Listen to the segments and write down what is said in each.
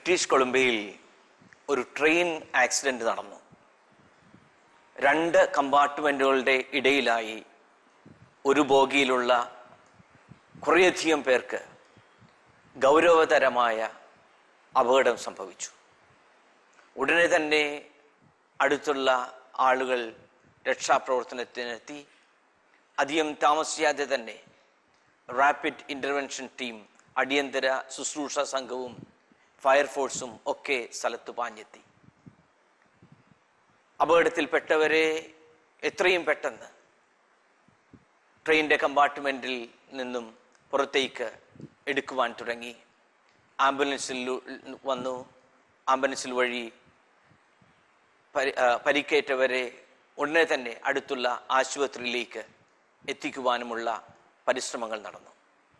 British കൊളംബിയയിൽ ഒരു train accident നടന്നു രണ്ട് കമ്പാർട്ട്മെന്റുകളുടെ ഇടയിലായി ഒരു ബോഗിയിലുള്ള കുറേയധികം പേർക്ക് ഗൗരവതരമായ അപകടം സംഭവിച്ചു ഉടനെ തന്നെ അടുത്തുള്ള ആളുകൾ രക്ഷാപ്രവർത്തനത്തിനെത്തി അധികം താമസിയാതെ തന്നെ റാപ്പിഡ് ഇന്റർവെൻഷൻ ടീം അടിയന്തര ശുശ്രൂഷ സംഘവും ഫയർഫോഴ്സും ഒക്കെ സ്ഥലത്ത് പാഞ്ഞെത്തി അപകടത്തിൽപ്പെട്ടവരെ എത്രയും പെട്ടെന്ന് ട്രെയിനിന്റെ കമ്പാർട്ട്മെന്റിൽ നിന്നും പുറത്തേക്ക് എടുക്കുവാൻ തുടങ്ങി ആംബുലൻസിൽ വന്നു ആംബുലൻസിൽ വഴി പരി- ആ, പരിക്കേറ്റവരെ ഉടനെ തന്നെ അടുത്തുള്ള ആശുപത്രിയിലേക്ക് എത്തിക്കുവാനുമുള്ള പരിശ്രമങ്ങൾ നടന്നു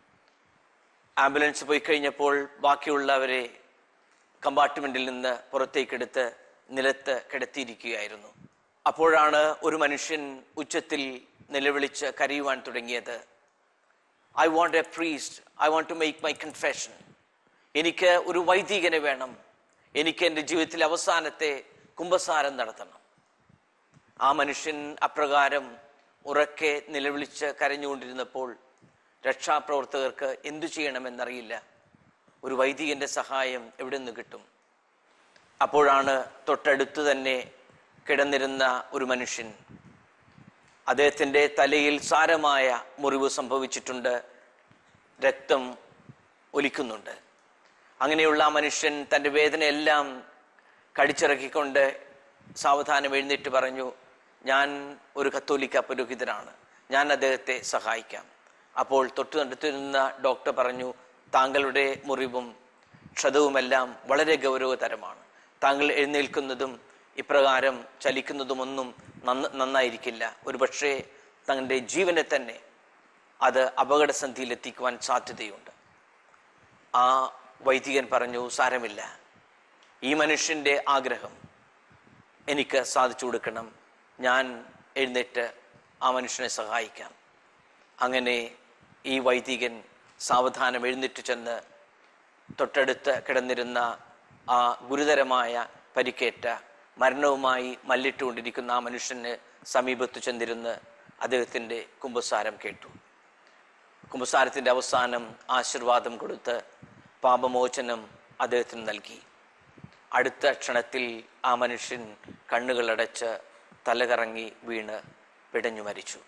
ആംബുലൻസ് പോയി കഴിഞ്ഞപ്പോൾ ബാക്കിയുള്ളവരെ കമ്പാർട്ട്മെന്റിൽ നിന്ന് പുറത്തേക്കെടുത്ത് നിലത്ത് കിടത്തിയിരിക്കുകയായിരുന്നു അപ്പോഴാണ് ഒരു മനുഷ്യൻ ഉച്ചത്തിൽ നിലവിളിച്ച് കരയുവാൻ തുടങ്ങിയത് I want a priest I want to make my confession എനിക്ക് ഒരു വൈദികനെ വേണം എനിക്ക് എൻ്റെ ജീവിതത്തിലെ അവസാനത്തെ കുംഭസാരം നടത്തണം ആ മനുഷ്യൻ അപ്രകാരം ഉറക്കെ നിലവിളിച്ച് കരഞ്ഞുകൊണ്ടിരുന്നപ്പോൾ രക്ഷാപ്രവർത്തകർക്ക് എന്തു ചെയ്യണമെന്നറിയില്ല ഒരു വൈദികന്റെ സഹായം എവിടെ നിന്ന് കിട്ടും അപ്പോഴാണ് തൊട്ടടുത്ത് തന്നെ കിടന്നിരുന്ന ഒരു മനുഷ്യൻ അദ്ദേഹത്തിൻ്റെ തലയിൽ സാരമായ മുറിവ് സംഭവിച്ചിട്ടുണ്ട് രക്തം ഒലിക്കുന്നുണ്ട് അങ്ങനെയുള്ള ആ മനുഷ്യൻ തൻ്റെ വേദനയെല്ലാം കടിച്ചിറക്കിക്കൊണ്ട് സാവധാനം എഴുന്നേറ്റ് പറഞ്ഞു ഞാൻ ഒരു കത്തോലിക്ക പുരോഹിതനാണ് ഞാൻ അദ്ദേഹത്തെ സഹായിക്കാം അപ്പോൾ തൊട്ടടുത്തിരുന്ന ഡോക്ടർ പറഞ്ഞു താങ്കളുടെ മുറിവും ക്ഷതവുമെല്ലാം വളരെ ഗൗരവതരമാണ് താങ്കൾ എഴുന്നേൽക്കുന്നതും ഇപ്രകാരം ചലിക്കുന്നതുമൊന്നും നന്ന നന്നായിരിക്കില്ല ഒരുപക്ഷേ തങ്ങളുടെ ജീവനെ തന്നെ അത് അപകടസന്ധിയിൽ എത്തിക്കുവാൻ സാധ്യതയുണ്ട് ആ വൈദികൻ പറഞ്ഞു സാരമില്ല ഈ മനുഷ്യൻ്റെ ആഗ്രഹം എനിക്ക് സാധിച്ചു കൊടുക്കണം ഞാൻ എഴുന്നേറ്റ് ആ മനുഷ്യനെ സഹായിക്കാം അങ്ങനെ ഈ വൈദികൻ സാവധാനം എഴുന്നേറ്റ് ചെന്ന് തൊട്ടടുത്ത് കിടന്നിരുന്ന ആ ഗുരുതരമായ പരിക്കേറ്റ മരണവുമായി മല്ലിട്ടുകൊണ്ടിരിക്കുന്ന ആ മനുഷ്യന് സമീപത്ത് ചെന്നിരുന്ന് അദ്ദേഹത്തിൻ്റെ കുംഭസാരം കേട്ടു കുംഭസാരത്തിൻ്റെ അവസാനം ആശീർവാദം കൊടുത്ത് പാപമോചനം അദ്ദേഹത്തിന് നൽകി അടുത്ത ക്ഷണത്തിൽ ആ മനുഷ്യൻ കണ്ണുകളടച്ച് തലകറങ്ങി വീണ് പിടഞ്ഞു മരിച്ചു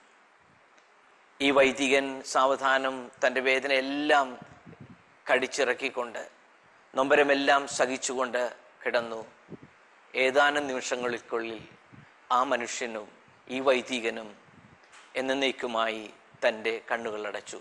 ഈ വൈദികൻ സാവധാനം തൻ്റെ വേദനയെല്ലാം കടിച്ചിറക്കിക്കൊണ്ട് നൊമ്പരമെല്ലാം സഹിച്ചുകൊണ്ട് കിടന്നു ഏതാനും നിമിഷങ്ങൾക്കുള്ളിൽ ആ മനുഷ്യനും ഈ വൈദികനും എന്നേക്കുമായി തൻ്റെ കണ്ണുകൾ അടച്ചു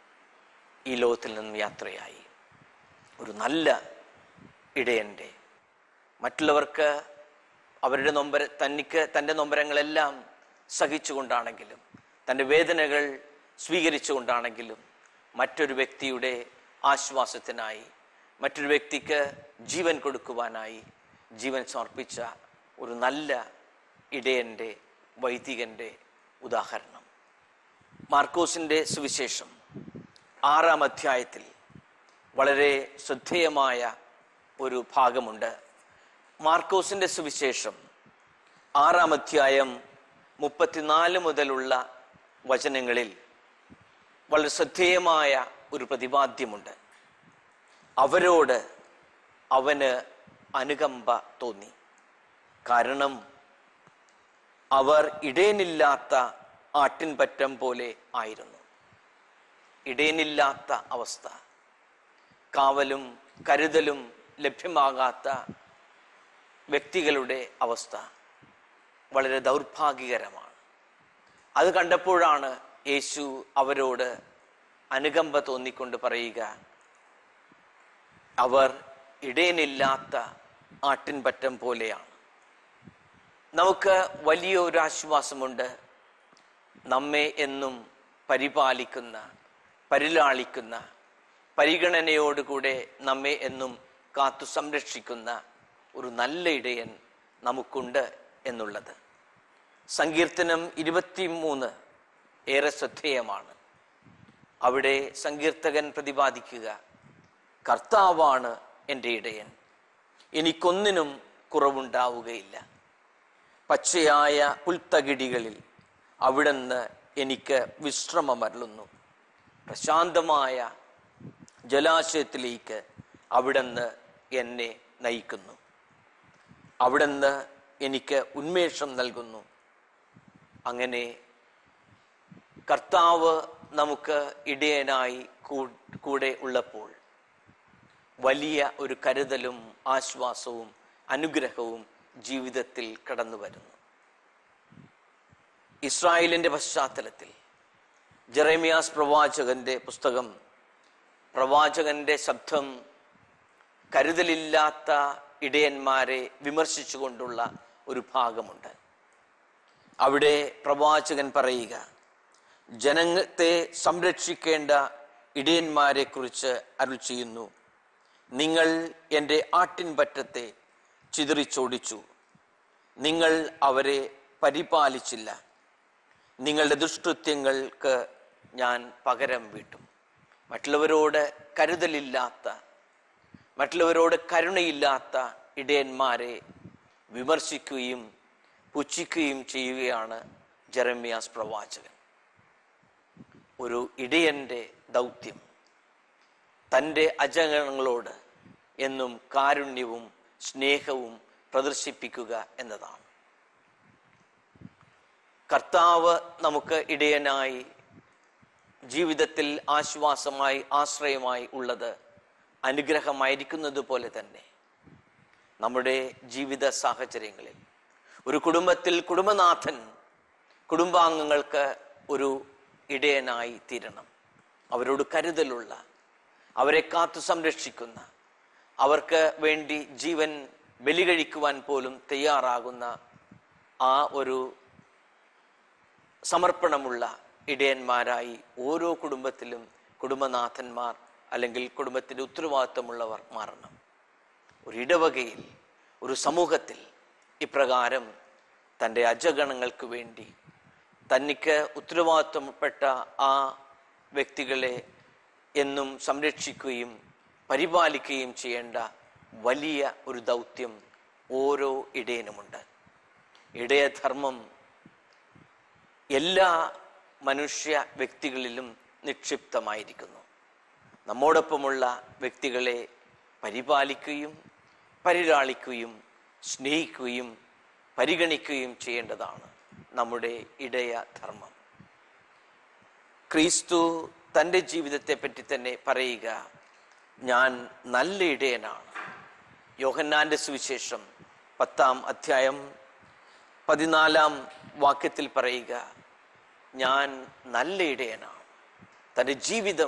ഈ ലോകത്തിൽ നിന്നും യാത്രയായി ഒരു നല്ല ഇടയൻ്റെ മറ്റുള്ളവർക്ക് അവരുടെ നൊമ്പര തനിക്ക് തൻ്റെ നൊമ്പരങ്ങളെല്ലാം സഹിച്ചുകൊണ്ടാണെങ്കിലും തൻ്റെ വേദനകൾ സ്വീകരിച്ചുകൊണ്ടാണെങ്കിലും മറ്റൊരു വ്യക്തിയുടെ ആശ്വാസത്തിനായി മറ്റൊരു വ്യക്തിക്ക് ജീവൻ കൊടുക്കുവാനായി ജീവൻ സമർപ്പിച്ച ഒരു നല്ല ഇടയൻ്റെ വൈദികൻ്റെ ഉദാഹരണം മാർക്കോസിൻ്റെ സുവിശേഷം ആറാം അധ്യായത്തിൽ വളരെ ശ്രദ്ധേയമായ ഒരു ഭാഗമുണ്ട് മാർക്കോസിൻ്റെ സുവിശേഷം ആറാം അധ്യായം മുപ്പത്തിനാല് മുതലുള്ള വചനങ്ങളിൽ വളരെ ശ്രദ്ധേയമായ ഒരു പ്രതിപാദ്യമുണ്ട് അവരോട് അവന് അനുകമ്പ തോന്നി കാരണം അവർ ഇടയനില്ലാത്ത ആട്ടിൻപറ്റം പോലെ ആയിരുന്നു ഇടയനില്ലാത്ത അവസ്ഥ കാവലും കരുതലും ലഭ്യമാകാത്ത വ്യക്തികളുടെ അവസ്ഥ വളരെ ദൗർഭാഗ്യകരമാണ് അത് കണ്ടപ്പോഴാണ് യേശു അവരോട് അനുകമ്പ തോന്നിക്കൊണ്ട് പറയുക അവർ ഇടയനില്ലാത്ത ആട്ടിൻപറ്റം പോലെയാണ് നമുക്ക് വലിയൊരു ആശ്വാസമുണ്ട് നമ്മെ എന്നും പരിപാലിക്കുന്ന പരിലാളിക്കുന്ന പരിഗണനയോടുകൂടെ നമ്മെ എന്നും കാത്തു സംരക്ഷിക്കുന്ന ഒരു നല്ല ഇടയൻ നമുക്കുണ്ട് എന്നുള്ളത് സങ്കീർത്തനം ഇരുപത്തിമൂന്ന് ഏറെ ശ്രദ്ധേയമാണ് അവിടെ സങ്കീർത്തകൻ പ്രതിപാദിക്കുക കർത്താവാണ് എൻ്റെ ഇടയൻ എനിക്കൊന്നിനും കുറവുണ്ടാവുകയില്ല പച്ചയായ പുൽത്തകിടികളിൽ അവിടുന്ന് എനിക്ക് വിശ്രമമരുളുന്നു പ്രശാന്തമായ ജലാശയത്തിലേക്ക് അവിടുന്ന് എന്നെ നയിക്കുന്നു അവിടുന്ന് എനിക്ക് ഉന്മേഷം നൽകുന്നു അങ്ങനെ കർത്താവ് നമുക്ക് ഇടയനായി കൂ- കൂടെ ഉള്ളപ്പോൾ വലിയ ഒരു കരുതലും ആശ്വാസവും അനുഗ്രഹവും ജീവിതത്തിൽ കടന്നു വരുന്നു ഇസ്രായേലിന്റെ പശ്ചാത്തലത്തിൽ ജെറേമിയാസ് പ്രവാചകന്റെ പുസ്തകം പ്രവാചകന്റെ ശബ്ദം കരുതലില്ലാത്ത ഇടയന്മാരെ വിമർശിച്ചുകൊണ്ടുള്ള ഒരു ഭാഗമുണ്ട് അവിടെ പ്രവാചകൻ പറയുക ജനത്തെ സംരക്ഷിക്കേണ്ട ഇടയന്മാരെ കുറിച്ച് അരുൾ ചെയ്യുന്നു നിങ്ങൾ എൻ്റെ ആട്ടിൻപറ്റത്തെ ചിതറിച്ചോടിച്ചു നിങ്ങൾ അവരെ പരിപാലിച്ചില്ല നിങ്ങളുടെ ദുഷ്കൃത്യങ്ങൾക്ക് ഞാൻ പകരം വീട്ടും മറ്റുള്ളവരോട് കരുതലില്ലാത്ത മറ്റുള്ളവരോട് കരുണയില്ലാത്ത ഇടയന്മാരെ വിമർശിക്കുകയും പുച്ഛിക്കുകയും ചെയ്യുകയാണ് ജെറമ്യാസ് പ്രവാചകൻ ഒരു ഇടയന്റെ ദൗത്യം തൻ്റെ അജഗണങ്ങളോട് എന്നും കാരുണ്യവും സ്നേഹവും പ്രദർശിപ്പിക്കുക എന്നതാണ് കർത്താവ് നമുക്ക് ഇടയനായി ജീവിതത്തിൽ ആശ്വാസമായി ആശ്രയമായി ഉള്ളത് അനുഗ്രഹമായിരിക്കുന്നത് പോലെ തന്നെ നമ്മുടെ ജീവിത സാഹചര്യങ്ങളിൽ ഒരു കുടുംബത്തിൽ കുടുംബനാഥൻ കുടുംബാംഗങ്ങൾക്ക് ഒരു ഇടയനായി തീരണം അവരോട് കരുതലുള്ള അവരെ കാത്തു സംരക്ഷിക്കുന്ന അവർക്ക് വേണ്ടി ജീവൻ ബലികഴിക്കുവാൻ പോലും തയ്യാറാകുന്ന ആ ഒരു സമർപ്പണമുള്ള ഇടയന്മാരായി ഓരോ കുടുംബത്തിലും കുടുംബനാഥന്മാർ അല്ലെങ്കിൽ കുടുംബത്തിൻ്റെ ഉത്തരവാദിത്വമുള്ളവർ മാറണം ഒരു ഇടവകയിൽ ഒരു സമൂഹത്തിൽ ഇപ്രകാരം തൻ്റെ അജഗണങ്ങൾക്ക് വേണ്ടി തനിക്ക് ഉത്തരവാദിത്വപ്പെട്ട ആ വ്യക്തികളെ എന്നും സംരക്ഷിക്കുകയും പരിപാലിക്കുകയും ചെയ്യേണ്ട വലിയ ഒരു ദൗത്യം ഓരോ ഇടയനുമുണ്ട് ഇടയധർമ്മം എല്ലാ മനുഷ്യ വ്യക്തികളിലും നിക്ഷിപ്തമായിരിക്കുന്നു നമ്മോടൊപ്പമുള്ള വ്യക്തികളെ പരിപാലിക്കുകയും പരിലാളിക്കുകയും സ്നേഹിക്കുകയും പരിഗണിക്കുകയും ചെയ്യേണ്ടതാണ് നമ്മുടെ ഇടയ ധർമ്മം ക്രിസ്തു തൻ്റെ ജീവിതത്തെ പറ്റി തന്നെ പറയുക ഞാൻ നല്ല ഇടയനാണ് യോഹന്നാന്റെ സുവിശേഷം പത്താം അധ്യായം പതിനാലാം വാക്യത്തിൽ പറയുക ഞാൻ നല്ല ഇടയനാണ് തൻ്റെ ജീവിതം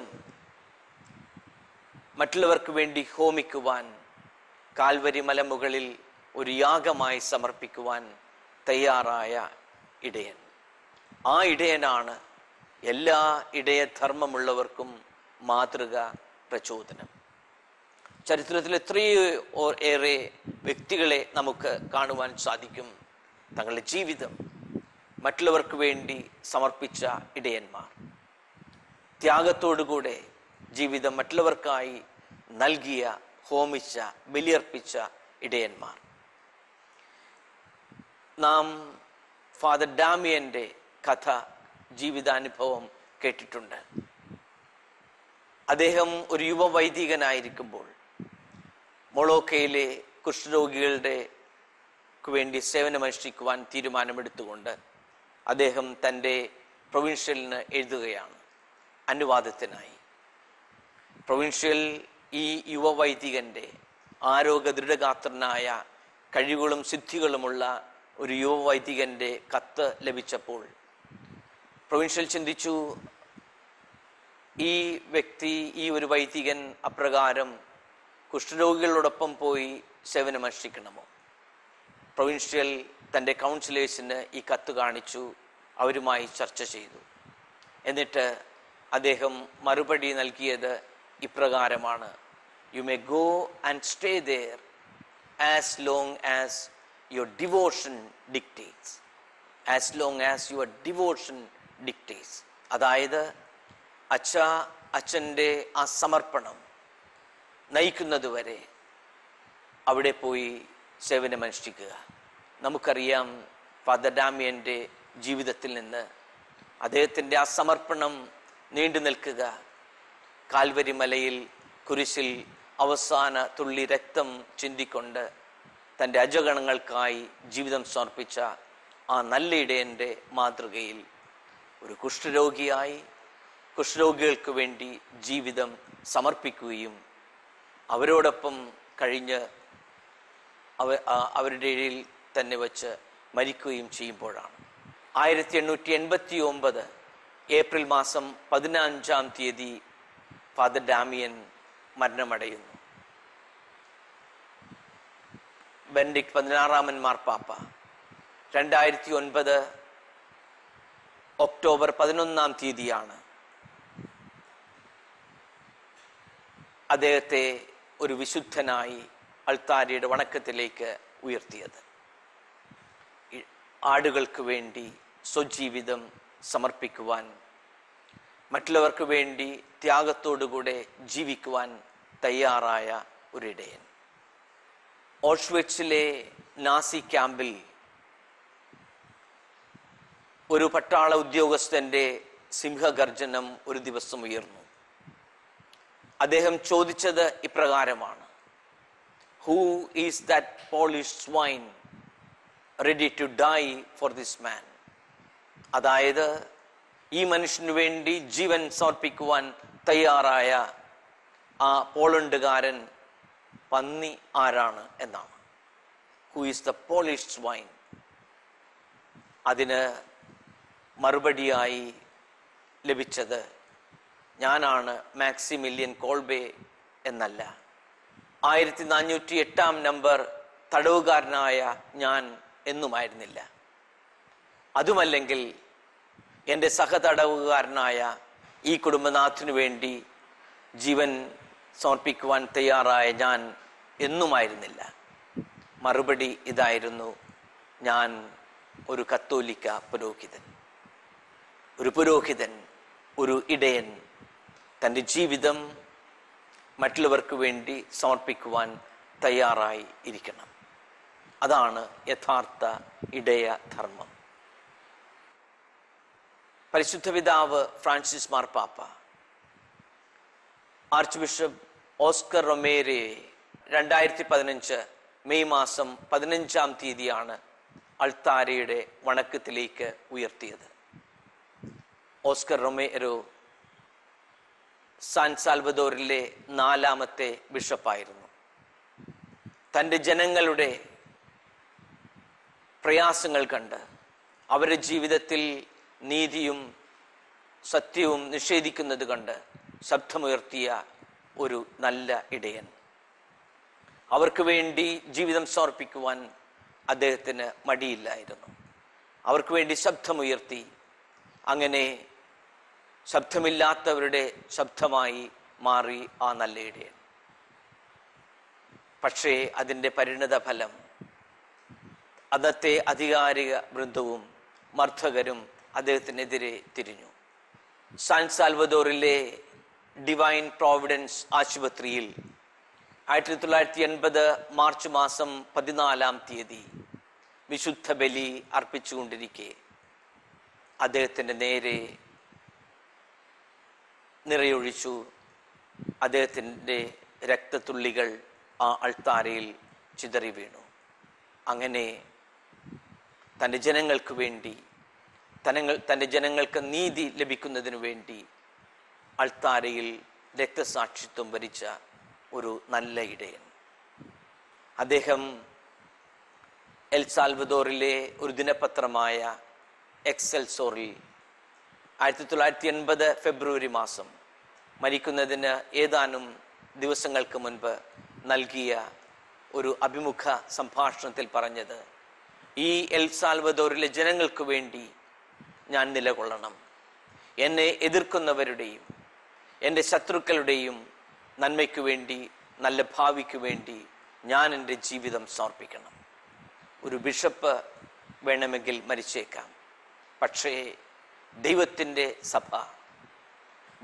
മറ്റുള്ളവർക്ക് വേണ്ടി ഹോമിക്കുവാൻ കാൽവരി മലമുകളിൽ ഒരു യാഗമായി സമർപ്പിക്കുവാൻ തയ്യാറായ ഇടയൻ ആ ഇടയനാണ് എല്ലാ ഇടയധർമ്മമുള്ളവർക്കും മാതൃക പ്രചോദനം ചരിത്രത്തിൽ എത്രയോ ഓ- ഏറെ വ്യക്തികളെ നമുക്ക് കാണുവാൻ സാധിക്കും തങ്ങളുടെ ജീവിതം മറ്റുള്ളവർക്ക് വേണ്ടി സമർപ്പിച്ച ഇടയന്മാർ ത്യാഗത്തോടുകൂടെ ജീവിതം മറ്റുള്ളവർക്കായി നൽകിയ ഹോമിച്ച ബലിയർപ്പിച്ച ഇടയന്മാർ നാം ഫാദർ ഡാമിയന്റെ കഥ ജീവിതാനുഭവം കേട്ടിട്ടുണ്ട് അദ്ദേഹം ഒരു യുവ വൈദികനായിരിക്കുമ്പോൾ മൊളോക്കയിലെ കുഷ്ഠരോഗികളുടെ ക്ക് വേണ്ടി സേവനമനുഷ്ഠിക്കുവാൻ തീരുമാനമെടുത്തുകൊണ്ട് അദ്ദേഹം തൻ്റെ പ്രൊവിൻഷ്യലിന് എഴുതുകയാണ് അനുവാദത്തിനായി പ്രൊവിൻഷ്യൽ ഈ യുവ വൈദികൻ്റെ ആരോഗ്യ ദൃഢഗാത്രനായ കഴിവുകളും സിദ്ധികളുമുള്ള ഒരു യുവ വൈദികൻ്റെ കത്ത് ലഭിച്ചപ്പോൾ പ്രൊവിൻഷ്യൽ ചിന്തിച്ചു ഈ വ്യക്തി ഈ ഒരു വൈദികൻ അപ്രകാരം കുഷ്ഠരോഗികളോടൊപ്പം പോയി സേവനമനുഷ്ഠിക്കണമോ പ്രൊവിൻഷ്യൽ തൻ്റെ കൗൺസിലേഴ്സിന് ഈ കത്ത് കാണിച്ചു അവരുമായി ചർച്ച ചെയ്തു എന്നിട്ട് അദ്ദേഹം മറുപടി നൽകിയത് ഇപ്രകാരമാണ് you may go and stay there as long as your devotion dictates as long as your devotion dictates അതായത് അച്ഛ അച്ഛൻ്റെ ആ സമർപ്പണം നയിക്കുന്നതുവരെ അവിടെ പോയി സേവനമനുഷ്ഠിക്കുക നമുക്കറിയാം ഫാദർ ഡാമിയൻ്റെ ജീവിതത്തിൽ നിന്ന് അദ്ദേഹത്തിൻ്റെ ആ സമർപ്പണം നീണ്ടു നിൽക്കുക കാൽവരി മലയിൽ കുരിശിൽ അവസാന തുള്ളി രക്തം ചിന്തിക്കൊണ്ട് തൻ്റെ അജഗണങ്ങൾക്കായി ജീവിതം സമർപ്പിച്ച ആ നല്ല ഇടയൻ്റെ മാതൃകയിൽ ഒരു കുഷ്ഠരോഗിയായി കുഷ്ഠരോഗികൾക്ക് വേണ്ടി ജീവിതം സമർപ്പിക്കുകയും അവരോടൊപ്പം കഴിഞ്ഞ് അവ ആ- അവരുടെ ഇടയിൽ തന്നെ വച്ച് മരിക്കുകയും ചെയ്യുമ്പോഴാണ് ആയിരത്തി എണ്ണൂറ്റി എൺപത്തി ഒമ്പത് ഏപ്രിൽ മാസം പതിനഞ്ചാം തീയതി ഫാദർ ഡാമിയൻ മരണമടയുന്നു ബെൻഡിക് പതിനാറാമൻ മാർപ്പാപ്പ രണ്ടായിരത്തി ഒൻപത് ഒക്ടോബർ പതിനൊന്നാം തീയതിയാണ് അദ്ദേഹത്തെ ഒരു വിശുദ്ധനായി അൾത്താരയുടെ വണക്കത്തിലേക്ക് ഉയർത്തിയത് ഈ ആടുകൾക്ക് വേണ്ടി സ്വജീവിതം സമർപ്പിക്കുവാൻ മറ്റുള്ളവർക്ക് വേണ്ടി ത്യാഗത്തോടുകൂടെ ജീവിക്കുവാൻ തയ്യാറായ ഒരിടയൻ ഓഷ്വിറ്റ്സിലെ നാസി ക്യാമ്പിൽ ഒരു പട്ടാള ഉദ്യോഗസ്ഥന്റെ സിംഹഗർജനം ഒരു ദിവസം ഉയർന്നു അദ്ദേഹം ചോദിച്ചത് ഇപ്രകാരമാണ് who is that Polish swine ready to die for this man അതായത് ഈ മനുഷ്യന് വേണ്ടി ജീവൻ സമർപ്പിക്കുവാൻ തയ്യാറായ ആ പോളണ്ടുകാരൻ പന്നി ആരാണ് എന്നാണ് who is the Polish swine അതിന് മറുപടിയായി ലഭിച്ചത് ഞാനാണ് മാക്സിമില്യൻ കോൾബെ എന്നല്ല ആയിരത്തി നാനൂറ്റി എട്ടാം നമ്പർ തടവുകാരനായ ഞാൻ എന്നുമായിരുന്നില്ല അതുമല്ലെങ്കിൽ എൻ്റെ സഹതടവുകാരനായ ഈ കുടുംബനാഥിനു വേണ്ടി ജീവൻ സമർപ്പിക്കുവാൻ തയ്യാറായ ഞാൻ എന്നുമായിരുന്നില്ല മറുപടി ഇതായിരുന്നു ഞാൻ ഒരു കത്തോലിക്ക പുരോഹിതൻ ഒരു പുരോഹിതൻ ഒരു ഇടയൻ തൻ്റെ ജീവിതം മറ്റുള്ളവർക്ക് വേണ്ടി സമർപ്പിക്കുവാൻ തയ്യാറായി ഇരിക്കണം അതാണ് യഥാർത്ഥ ഇടയ ധർമ്മം പരിശുദ്ധ പിതാവ് ഫ്രാൻസിസ് മാർപ്പാപ്പ ആർച്ച് ബിഷപ്പ് ഓസ്കർ റൊമേരെ രണ്ടായിരത്തി പതിനഞ്ച് മെയ് മാസം പതിനഞ്ചാം തീയതിയാണ് അൾത്താരയുടെ വണക്കത്തിലേക്ക് ഉയർത്തിയത് ഓസ്കർ റൊമേരോ സാൻ സാൽവദോറിലെ നാലാമത്തെ ബിഷപ്പായിരുന്നു തൻ്റെ ജനങ്ങളുടെ പ്രയാസങ്ങൾ കണ്ട് അവരുടെ ജീവിതത്തിൽ നീതിയും സത്യവും നിഷേധിക്കുന്നത് കണ്ട് ശബ്ദമുയർത്തിയ ഒരു നല്ല ഇടയൻ അവർക്ക് വേണ്ടി ജീവിതം സമർപ്പിക്കുവാൻ അദ്ദേഹത്തിന് മടിയില്ലായിരുന്നു അവർക്ക് വേണ്ടി ശബ്ദമുയർത്തി അങ്ങനെ ശബ്ദമില്ലാത്തവരുടെ ശബ്ദമായി മാറി ആ നല്ല ഇടയൻ പക്ഷേ അതിൻ്റെ പരിണിത ഫലം അന്നത്തെ അധികാരിക വൃന്ദവും മർദ്ദകരും അദ്ദേഹത്തിനെതിരെ തിരിഞ്ഞു സാൻ സാൽവദോറിലെ ഡിവൈൻ പ്രോവിഡൻസ് ആശുപത്രിയിൽ ആയിരത്തി തൊള്ളായിരത്തി എൺപത് മാർച്ച് മാസം പതിനാലാം തീയതി വിശുദ്ധ ബലി അർപ്പിച്ചുകൊണ്ടിരിക്കെ അദ്ദേഹത്തിൻ്റെ നേരെ നിറയൊഴിച്ചു അദ്ദേഹത്തിൻ്റെ രക്തത്തുള്ളികൾ ആ അൾത്താരയിൽ ചിതറി വീണു അങ്ങനെ തൻ്റെ ജനങ്ങൾക്ക് വേണ്ടി തനങ്ങൾ തൻ്റെ ജനങ്ങൾക്ക് നീതി ലഭിക്കുന്നതിനു വേണ്ടി അൾത്താരയിൽ രക്തസാക്ഷിത്വം വരിച്ച ഒരു നല്ല ഇടയൻ അദ്ദേഹം എൽ സാൽവദോറിലെ ഒരു ദിനപത്രമായ എക്സെൽസോറിൽ ആയിരത്തി തൊള്ളായിരത്തി എൺപത് ഫെബ്രുവരി മാസം മരിക്കുന്നതിന് ഏതാനും ദിവസങ്ങൾക്ക് മുൻപ് നൽകിയ ഒരു അഭിമുഖ സംഭാഷണത്തിൽ പറഞ്ഞത് ഈ എൽ സാൽവദോറിലെ ജനങ്ങൾക്ക് വേണ്ടി ഞാൻ നിലകൊള്ളണം എന്നെ എതിർക്കുന്നവരുടെയും എൻ്റെ ശത്രുക്കളുടെയും നന്മയ്ക്ക് വേണ്ടി നല്ല ഭാവിക്ക് വേണ്ടി ഞാൻ എൻ്റെ ജീവിതം സമർപ്പിക്കണം ഒരു ബിഷപ്പ് വേണമെങ്കിൽ മരിച്ചേക്കാം പക്ഷേ ദൈവത്തിൻ്റെ സഭ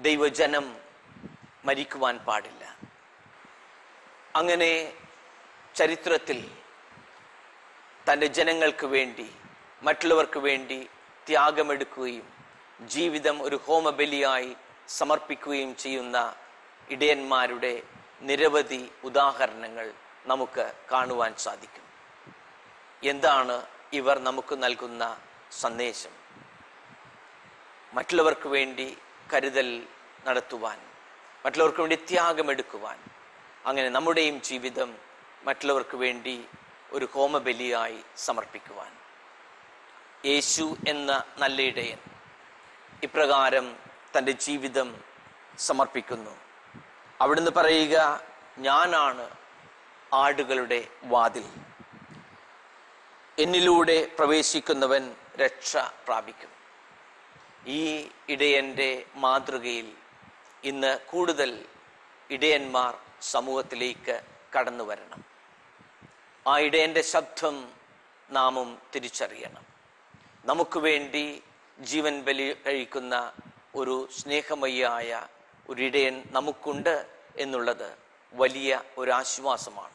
ദൈവജനം മരിക്കുവാൻ പാടില്ല അങ്ങനെ ചരിത്രത്തിൽ തൻ്റെ ജനങ്ങൾക്ക് വേണ്ടി മറ്റുള്ളവർക്ക് വേണ്ടി ത്യാഗമെടുക്കുകയും ജീവിതം ഒരു ഹോമബലിയായി സമർപ്പിക്കുകയും ചെയ്യുന്ന ഇടയന്മാരുടെ നിരവധി ഉദാഹരണങ്ങൾ നമുക്ക് കാണുവാൻ സാധിക്കും എന്താണ് ഇവർ നമുക്ക് നൽകുന്ന സന്ദേശം മറ്റുള്ളവർക്ക് വേണ്ടി കരുതൽ നടത്തുവാൻ മറ്റുള്ളവർക്ക് വേണ്ടി ത്യാഗമെടുക്കുവാൻ അങ്ങനെ നമ്മുടെയും ജീവിതം മറ്റുള്ളവർക്ക് വേണ്ടി ഒരു ഹോമബലിയായി സമർപ്പിക്കുവാൻ യേശു എന്ന നല്ല ഇടയൻ ഇപ്രകാരം തൻ്റെ ജീവിതം സമർപ്പിക്കുന്നു അവിടുന്ന് പറയുക ഞാനാണ് ആടുകളുടെ വാതിൽ എന്നിലൂടെ പ്രവേശിക്കുന്നവൻ രക്ഷ പ്രാപിക്കും ഈ ഇടയൻ്റെ മാതൃകയിൽ ഇന്ന് കൂടുതൽ ഇടയന്മാർ സമൂഹത്തിലേക്ക് കടന്നു വരണം ആ ഇടയൻ്റെ ശബ്ദം നാമും തിരിച്ചറിയണം നമുക്ക് വേണ്ടി ജീവൻ ബലി കഴിക്കുന്ന ഒരു സ്നേഹമയ്യായ ഒരു ഇടയൻ നമുക്കുണ്ട് എന്നുള്ളത് വലിയ ഒരു ആശ്വാസമാണ്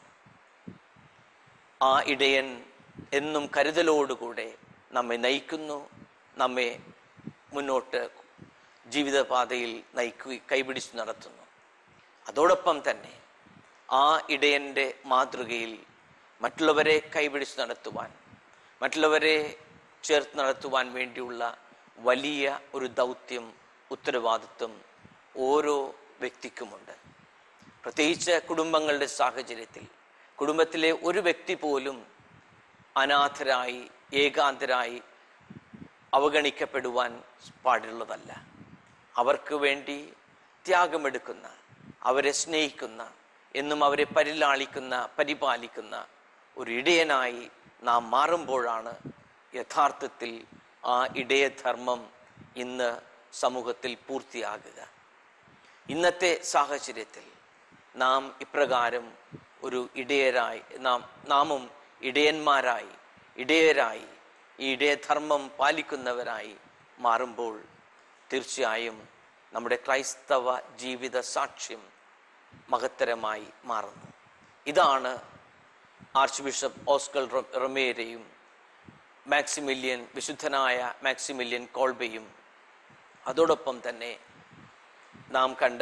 ആ ഇടയൻ എന്നും കരുതലോടുകൂടെ നമ്മെ നയിക്കുന്നു നമ്മെ മുന്നോട്ട് ജീവിതപാതയിൽ നയിക്കുകയും കൈപിടിച്ച് നടത്തുന്നു അതോടൊപ്പം തന്നെ ആ ഇടയൻ്റെ മാതൃകയിൽ മറ്റുള്ളവരെ കൈപിടിച്ച് നടത്തുവാൻ മറ്റുള്ളവരെ ചേർത്ത് നടത്തുവാൻ വേണ്ടിയുള്ള വലിയ ഒരു ദൗത്യം ഉത്തരവാദിത്വം ഓരോ വ്യക്തിക്കുമുണ്ട് പ്രത്യേകിച്ച് കുടുംബങ്ങളുടെ സാഹചര്യത്തിൽ കുടുംബത്തിലെ ഒരു വ്യക്തി പോലും അനാഥരായി ഏകാന്തരായി അവഗണിക്കപ്പെടുവാൻ പാടുള്ളതല്ല അവർക്ക് വേണ്ടി ത്യാഗമെടുക്കുന്ന അവരെ സ്നേഹിക്കുന്ന എന്നും അവരെ പരിലാളിക്കുന്ന പരിപാലിക്കുന്ന ഒരു ഇടയനായി നാം മാറുമ്പോഴാണ് യഥാർത്ഥത്തിൽ ആ ഇടയധർമ്മം ഇന്ന് സമൂഹത്തിൽ പൂർത്തിയാകുക ഇന്നത്തെ സാഹചര്യത്തിൽ നാം ഇപ്രകാരം ഒരു ഇടയരായി നാം നാമും ഇടയന്മാരായി ഇടയരായി ഈ ഇടയധർമ്മം പാലിക്കുന്നവരായി മാറുമ്പോൾ തീർച്ചയായും നമ്മുടെ ക്രൈസ്തവ ജീവിത സാക്ഷ്യം മഹത്തരമായി മാറുന്നു ഇതാണ് ആർച്ച് ബിഷപ്പ് ഓസ്കൽ റൊ- റൊമേരയും മാക്സിമില്യൻ വിശുദ്ധനായ മാക്സിമില്യൻ കോൾബയും അതോടൊപ്പം തന്നെ നാം കണ്ട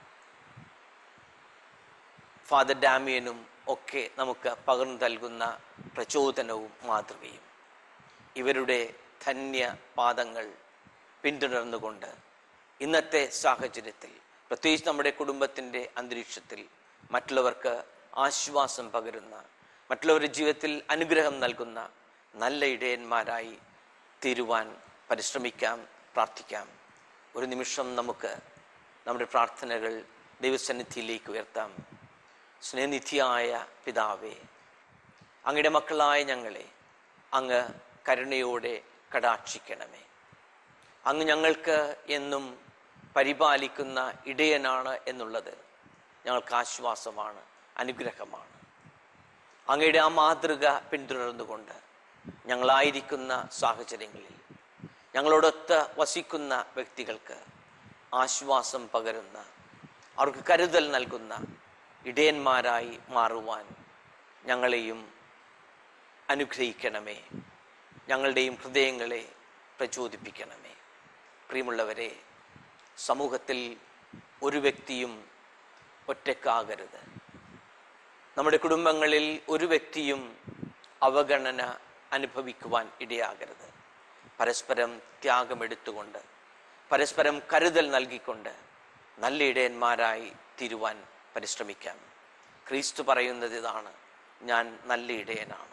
ഫാദർ ഡാമിയനും ഒക്കെ നമുക്ക് പകർന്നു നൽകുന്ന പ്രചോദനവും മാതൃകയും ഇവരുടെ ധന്യ പാദങ്ങൾ പിന്തുടർന്നുകൊണ്ട് ഇന്നത്തെ സാഹചര്യത്തിൽ പ്രത്യേകിച്ച് നമ്മുടെ കുടുംബത്തിൻ്റെ അന്തരീക്ഷത്തിൽ മറ്റുള്ളവർക്ക് ആശ്വാസം പകരുന്ന മറ്റുള്ളവരുടെ ജീവിതത്തിൽ അനുഗ്രഹം നൽകുന്ന നല്ല ഇടയന്മാരായി തീരുവാൻ പരിശ്രമിക്കാം പ്രാർത്ഥിക്കാം ഒരു നിമിഷം നമുക്ക് നമ്മുടെ പ്രാർത്ഥനകൾ ദൈവസന്നിധിയിലേക്ക് ഉയർത്താം സ്നേഹനിധിയായ പിതാവേ അങ്ങയുടെ മക്കളായ ഞങ്ങളെ അങ്ങ് കരുണയോടെ കടാക്ഷിക്കണമേ അങ്ങ് ഞങ്ങൾക്ക് എന്നും പരിപാലിക്കുന്ന ഇടയനാണ് എന്നുള്ളത് ഞങ്ങൾക്ക് ആശ്വാസമാണ് അനുഗ്രഹമാണ് അങ്ങയുടെ ആ മാതൃക പിന്തുടർന്നുകൊണ്ട് ഞങ്ങളായിരിക്കുന്ന സാഹചര്യങ്ങളിൽ ഞങ്ങളോടൊത്ത് വസിക്കുന്ന വ്യക്തികൾക്ക് ആശ്വാസം പകരുന്ന അവർക്ക് കരുതൽ നൽകുന്ന ഇടയന്മാരായി മാറുവാൻ ഞങ്ങളെയും അനുഗ്രഹിക്കണമേ ഞങ്ങളുടെയും ഹൃദയങ്ങളെ പ്രചോദിപ്പിക്കണമേ പ്രിയമുള്ളവരെ സമൂഹത്തിൽ ഒരു വ്യക്തിയും ഒറ്റക്കാകരുത് നമ്മുടെ കുടുംബങ്ങളിൽ ഒരു വ്യക്തിയും അവഗണന അനുഭവിക്കുവാൻ ഇടയാകരുത് പരസ്പരം ത്യാഗമെടുത്തുകൊണ്ട് പരസ്പരം കരുതൽ നൽകിക്കൊണ്ട് നല്ല ഇടയന്മാരായി തീരുവാൻ പരിശ്രമിക്കാം ക്രിസ്തു പറയുന്നത് ഇതാണ് ഞാൻ നല്ല ഇടയനാണ്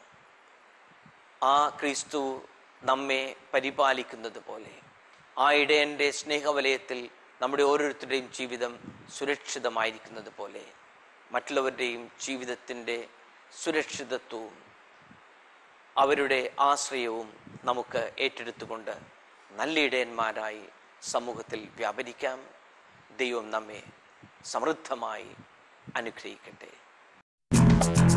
ആ ക്രിസ്തു നമ്മെ പരിപാലിക്കുന്നത് പോലെ ആ ഇടയൻ്റെ സ്നേഹവലയത്തിൽ നമ്മുടെ ഓരോരുത്തരുടെയും ജീവിതം സുരക്ഷിതമായിരിക്കുന്നത് പോലെ മറ്റുള്ളവരുടെയും ജീവിതത്തിൻ്റെ സുരക്ഷിതത്വവും അവരുടെ ആശ്രയവും നമുക്ക് ഏറ്റെടുത്തുകൊണ്ട് നല്ല ഇടയന്മാരായി സമൂഹത്തിൽ വ്യാപരിക്കാം ദൈവം നമ്മെ സമൃദ്ധമായി അനുഗ്രഹിക്കട്ടെ